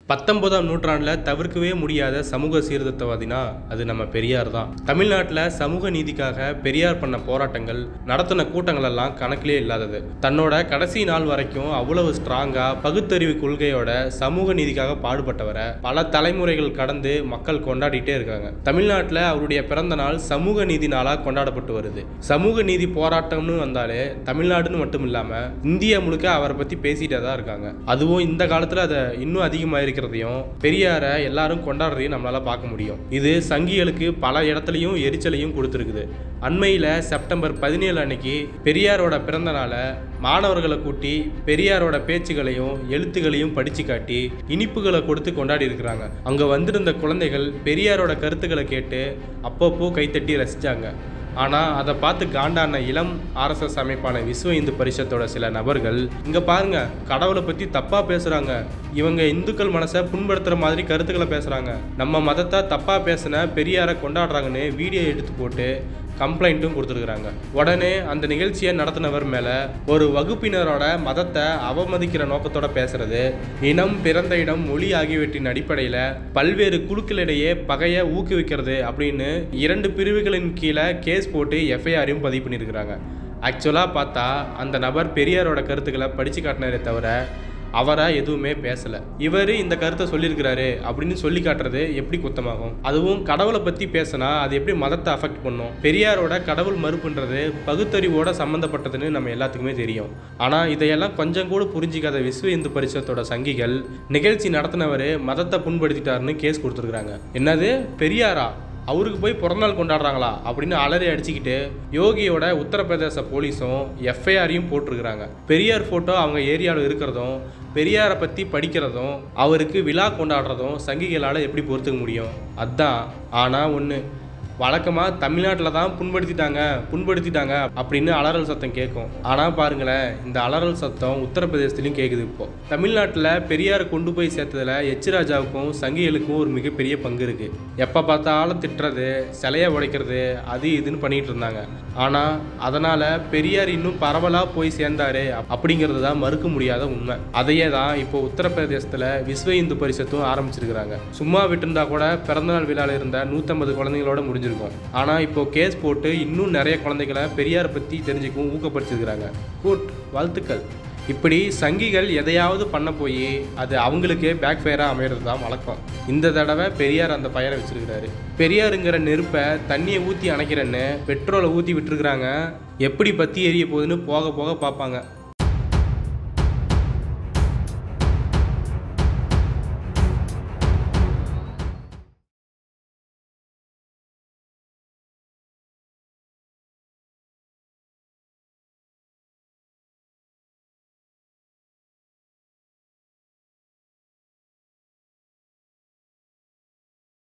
பத்தொன்பதாம் நூற்றாண்டில் தவிர்க்கவே முடியாத சமூக சீர்திருத்தவாதினா அது நம்ம பெரியார் தான் தமிழ்நாட்டில் சமூக நீதிக்காக பெரியார் பண்ண போராட்டங்கள் நடத்தின கூட்டங்கள் எல்லாம் கணக்கிலே இல்லாதது தன்னோட கடைசி நாள் வரைக்கும் அவ்வளவு ஸ்ட்ராங்கா பகுத்தறிவு கொள்கையோட சமூக நீதிக்காக பாடுபட்டவரை பல தலைமுறைகள் கடந்து மக்கள் கொண்டாடிட்டே இருக்காங்க தமிழ்நாட்டில் அவருடைய பிறந்த நாள் சமூக நீதி நாளாக கொண்டாடப்பட்டு வருது சமூக நீதி போராட்டம்னு வந்தாலே தமிழ்நாடுன்னு மட்டும் இல்லாம இந்தியா முழுக்க அவரை பத்தி பேசிட்டே தான் இருக்காங்க அதுவும் இந்த காலத்துல அதை இன்னும் அதிகமாக இருக்கிறதையும் பெரியாரை எல்லாரும் கொண்டாடுறதையும் நம்மளால பார்க்க முடியும் இது சங்கிகளுக்கு பல இடத்துலையும் எரிச்சலையும் கொடுத்துருக்குது அண்மையில் செப்டம்பர் பதினேழு அன்னைக்கு பெரியாரோட பிறந்த நாளை மாணவர்களை கூட்டி பெரியாரோட பேச்சுகளையும் எழுத்துக்களையும் படிச்சு காட்டி இனிப்புகளை கொடுத்து கொண்டாடி இருக்கிறாங்க அங்க வந்திருந்த குழந்தைகள் பெரியாரோட கருத்துக்களை கேட்டு அப்பப்போ கைத்தட்டி ரசிச்சாங்க ஆனால் அதை பார்த்து காண்டான இளம் ஆர்எஸ்எஸ் அமைப்பான விஸ்வ இந்து பரிஷத்தோட சில நபர்கள் இங்கே பாருங்க கடவுளை பற்றி தப்பாக பேசுகிறாங்க இவங்க இந்துக்கள் மனசை புண்படுத்துகிற மாதிரி கருத்துக்களை பேசுகிறாங்க நம்ம மதத்தை தப்பாக பேசின பெரியாரை கொண்டாடுறாங்கன்னு வீடியோ எடுத்து போட்டு கம்ப்ளைண்ட்டும் கொடுத்துருக்குறாங்க உடனே அந்த நிகழ்ச்சியை நடத்தினவர் மேலே ஒரு வகுப்பினரோட மதத்தை அவமதிக்கிற நோக்கத்தோட பேசுறது இனம் பிறந்த இடம் மொழி ஆகியவற்றின் அடிப்படையில் பல்வேறு குழுக்களிடையே பகையை ஊக்குவிக்கிறது அப்படின்னு இரண்டு பிரிவுகளின் கீழே கேஸ் போட்டு எஃப்ஐஆரையும் பதிவு பண்ணியிருக்கிறாங்க ஆக்சுவலாக பார்த்தா அந்த நபர் பெரியாரோட கருத்துக்களை படித்து காட்டினாரே தவிர அவரா எதுவுமே பேசல இவர் இந்த கருத்தை சொல்லியிருக்கிறாரு அப்படின்னு சொல்லி காட்டுறது எப்படி குத்தமாகும் அதுவும் கடவுளை பத்தி பேசினா அது எப்படி மதத்தை அஃபெக்ட் பண்ணும் பெரியாரோட கடவுள் மறுப்புன்றது பகுத்தறிவோட சம்மந்தப்பட்டதுன்னு நம்ம எல்லாத்துக்குமே தெரியும் ஆனா இதையெல்லாம் கொஞ்சம் கூட புரிஞ்சிக்காத விஸ்வ இந்து பரிஷத்தோட சங்கிகள் நிகழ்ச்சி நடத்தினவர் மதத்தை புண்படுத்திட்டாருன்னு கேஸ் கொடுத்துருக்காங்க என்னது பெரியாரா அவருக்கு போய் பிறந்தநாள் கொண்டாடுறாங்களா அப்படின்னு அலறி அடிச்சுக்கிட்டு யோகியோட உத்தரப்பிரதேச போலீஸும் எஃப்ஐஆரையும் போட்டிருக்கிறாங்க பெரியார் ஃபோட்டோ அவங்க ஏரியாவில் இருக்கிறதும் பெரியாரை பற்றி படிக்கிறதும் அவருக்கு விழா கொண்டாடுறதும் சங்கிகளால் எப்படி பொறுத்துக்க முடியும் அதான் ஆனால் ஒன்று வழக்கமாக தமிழ்நாட்டில் தான் புண்படுத்திட்டாங்க புண்படுத்திட்டாங்க அப்படின்னு அலறல் சத்தம் கேட்கும் ஆனால் பாருங்களேன் இந்த அலறல் சத்தம் உத்தரப்பிரதேசத்துலையும் கேட்குது இப்போ தமிழ்நாட்டில் பெரியாரை கொண்டு போய் சேர்த்ததில் எச் ராஜாவுக்கும் சங்கிகளுக்கும் ஒரு மிகப்பெரிய பங்கு இருக்குது எப்போ பார்த்தாலும் திட்டுறது சிலையை உடைக்கிறது அது இதுன்னு பண்ணிட்டு இருந்தாங்க ஆனால் அதனால் பெரியார் இன்னும் பரவலாக போய் சேர்ந்தாரு அப்படிங்கிறது தான் மறுக்க முடியாத உண்மை அதையே தான் இப்போ உத்தரப்பிரதேசத்தில் விஸ்வ இந்து பரிஷத்தும் ஆரம்பிச்சிருக்கிறாங்க சும்மா விட்டுருந்தா கூட பிறந்தநாள் விழாவில் இருந்த நூற்றம்பது குழந்தைங்களோட முடிஞ்சிருக்கும் ஆனால் இப்போ கேஸ் போட்டு இன்னும் நிறைய குழந்தைகளை பெரியாரை பற்றி தெரிஞ்சுக்கவும் ஊக்கப்படுத்திருக்கிறாங்க குட் வாழ்த்துக்கள் இப்படி சங்கிகள் எதையாவது பண்ண போய் அது அவங்களுக்கே பேக் ஃபயராக அமையிறது தான் வழக்கம் இந்த தடவை பெரியார் அந்த பயரை வச்சிருக்கிறாரு பெரியாருங்கிற நெருப்பை தண்ணியை ஊற்றி அணைக்கிறேன்னு பெட்ரோலை ஊற்றி விட்டுருக்குறாங்க எப்படி பற்றி எரிய போகுதுன்னு போக போக பார்ப்பாங்க